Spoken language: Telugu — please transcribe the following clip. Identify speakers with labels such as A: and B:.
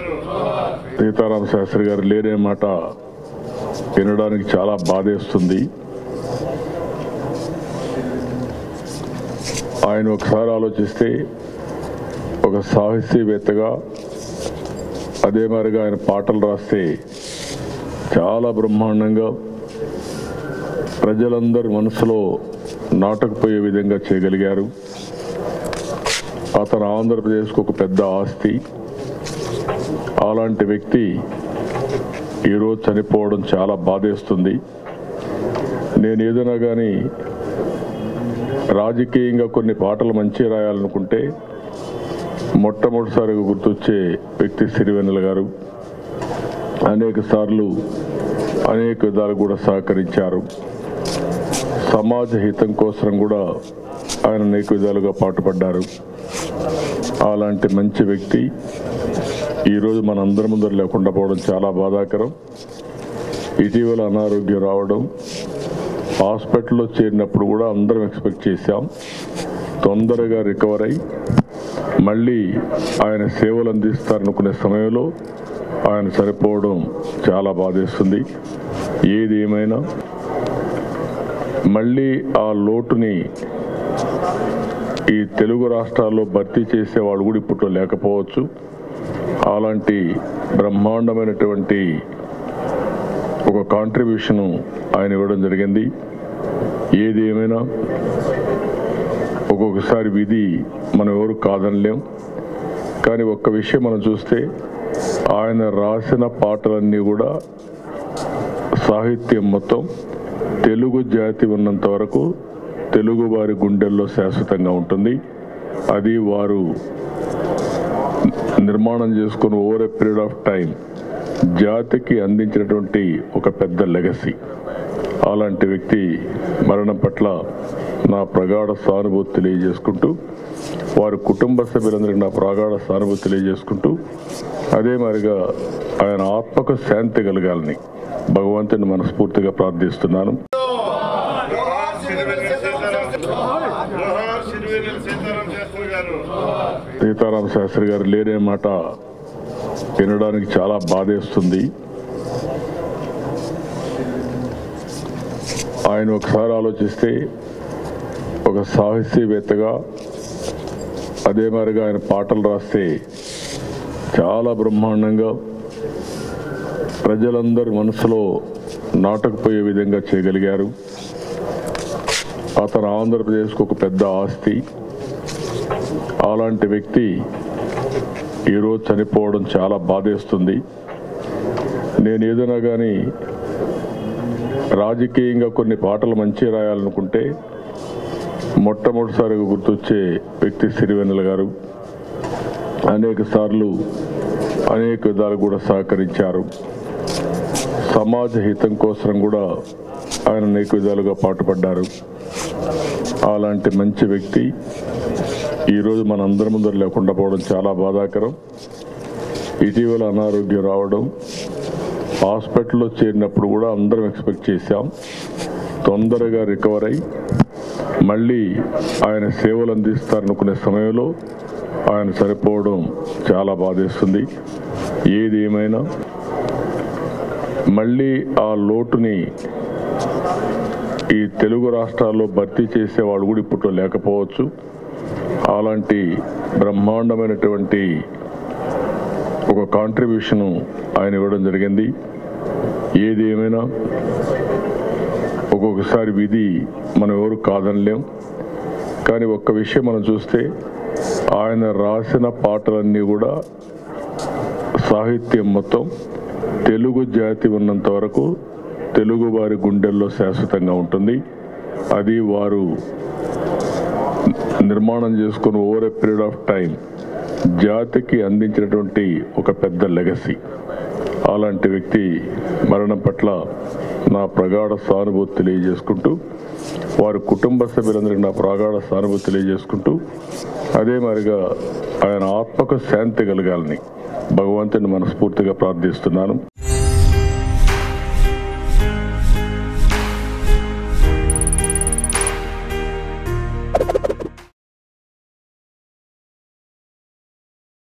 A: గారు
B: సీతారామ శాస్త్రి గారు లేనే మాట వినడానికి చాలా బాధేస్తుంది ఆయన ఒకసారి ఆలోచిస్తే ఒక సాహిత్యవేత్తగా అదే మరిగా ఆయన పాటలు రాస్తే చాలా బ్రహ్మాండంగా ప్రజలందరి మనసులో నాటకపోయే విధంగా చేయగలిగారు అతను ఆంధ్రప్రదేశ్కు ఒక పెద్ద ఆస్తి అలాంటి వ్యక్తి ఈరోజు చనిపోవడం చాలా బాధేస్తుంది నేను ఏదైనా కానీ రాజకీయంగా కొన్ని పాటలు మంచి రాయాలనుకుంటే మొట్టమొదటిసారిగా గుర్తొచ్చే వ్యక్తి సిరివెన్నెల గారు అనేక సార్లు అనేక విధాలు కూడా సహకరించారు సమాజ హితం కోసం కూడా ఆయన అనేక విధాలుగా పాటుపడ్డారు అలాంటి మంచి వ్యక్తి ఈరోజు మన అందరి ముందర లేకుండా పోవడం చాలా బాధాకరం ఇటీవల అనారోగ్యం రావడం హాస్పిటల్లో చేరినప్పుడు కూడా అందరం ఎక్స్పెక్ట్ చేశాం తొందరగా రికవర్ అయి మళ్ళీ ఆయన సేవలు అందిస్తారనుకునే సమయంలో ఆయన సరిపోవడం చాలా బాధేస్తుంది ఏది ఏమైనా మళ్ళీ ఆ లోటుని ఈ తెలుగు రాష్ట్రాల్లో భర్తీ చేసేవాడు కూడా ఇప్పట్లో లేకపోవచ్చు అలాంటి బ్రహ్మాండమైనటువంటి ఒక కాంట్రిబ్యూషన్ ఆయన ఇవ్వడం జరిగింది ఏది ఏమైనా ఒక్కొక్కసారి విధి మనం ఎవరు కాదనలేం కానీ ఒక్క విషయం మనం చూస్తే ఆయన రాసిన పాటలన్నీ కూడా సాహిత్యం మొత్తం తెలుగు జాతి ఉన్నంత వరకు తెలుగు వారి గుండెల్లో శాశ్వతంగా ఉంటుంది అది వారు నిర్మాణం చేసుకుని over a period of time జాతికి అందించినటువంటి ఒక పెద్ద లెగసీ అలాంటి వ్యక్తి మరణం పట్ల నా ప్రగాఢ సానుభూతి తెలియజేసుకుంటూ వారి కుటుంబ సభ్యులందరికీ నా ప్రగాఢ సానుభూతి తెలియజేసుకుంటూ అదే మాదిరిగా ఆయన ఆత్మకు శాంతి కలగాలని భగవంతుని మనస్ఫూర్తిగా ప్రార్థిస్తున్నాను
A: జోహార్ సిరివెన్నెల సీతారాం జోహార్ సిరివెన్నెల సీతారాం శాస్త్రి గారు
B: సీతారామ శాస్త్రి గారు లేనే మాట వినడానికి చాలా బాధేస్తుంది ఆయన ఒకసారి ఆలోచిస్తే ఒక సాహిత్యవేత్తగా అదే మరిగా ఆయన పాటలు రాస్తే చాలా బ్రహ్మాండంగా ప్రజలందరి మనసులో నాటకపోయే విధంగా చేయగలిగారు అతను ఆంధ్రప్రదేశ్కు ఒక పెద్ద ఆస్తి అలాంటి వ్యక్తి ఈరోజు చనిపోవడం చాలా బాధేస్తుంది నేను ఏదైనా కానీ రాజకీయంగా కొన్ని పాటలు మంచి రాయాలనుకుంటే మొట్టమొదటిసారిగా గుర్తొచ్చే వ్యక్తి సిరివెన్నెల గారు అనేక సార్లు అనేక విధాలు కూడా సహకరించారు సమాజ హితం కోసం కూడా ఆయన అనేక విధాలుగా పాటుపడ్డారు అలాంటి మంచి వ్యక్తి ఈరోజు మన అందరి ముందర లేకుండా పోవడం చాలా బాధాకరం ఇటీవల అనారోగ్యం రావడం హాస్పిటల్లో చేరినప్పుడు కూడా అందరం ఎక్స్పెక్ట్ చేశాం తొందరగా రికవర్ అయి మళ్ళీ ఆయన సేవలు అందిస్తారనుకునే సమయంలో ఆయన సరిపోవడం చాలా బాధేస్తుంది ఏది ఏమైనా మళ్ళీ ఆ లోటుని ఈ తెలుగు రాష్ట్రాల్లో భర్తీ చేసేవాడు కూడా ఇప్పట్లో లేకపోవచ్చు అలాంటి బ్రహ్మాండమైనటువంటి ఒక కాంట్రిబ్యూషన్ ఆయన ఇవ్వడం జరిగింది ఏది ఏమైనా ఒక్కొక్కసారి విధి మనం ఎవరు కాదనలేం కానీ ఒక్క విషయం మనం చూస్తే ఆయన రాసిన పాటలన్నీ కూడా సాహిత్యం మొత్తం తెలుగు జాతి ఉన్నంత వరకు తెలుగు వారి గుండెల్లో శాశ్వతంగా ఉంటుంది అది వారు నిర్మాణం చేసుకుని over a period of time జాతికి అందించినటువంటి ఒక పెద్ద లెగసీ అలాంటి వ్యక్తి మరణం పట్ల నా ప్రగాఢ సానుభూతి తెలియజేసుకుంటూ వారి కుటుంబ సభ్యులందరికీ నా ప్రగాఢ సానుభూతి తెలియజేసుకుంటూ అదే మాదిరిగా ఆయన ఆత్మకు శాంతి కలగాలని భగవంతుని మనస్ఫూర్తిగా ప్రార్థిస్తున్నాను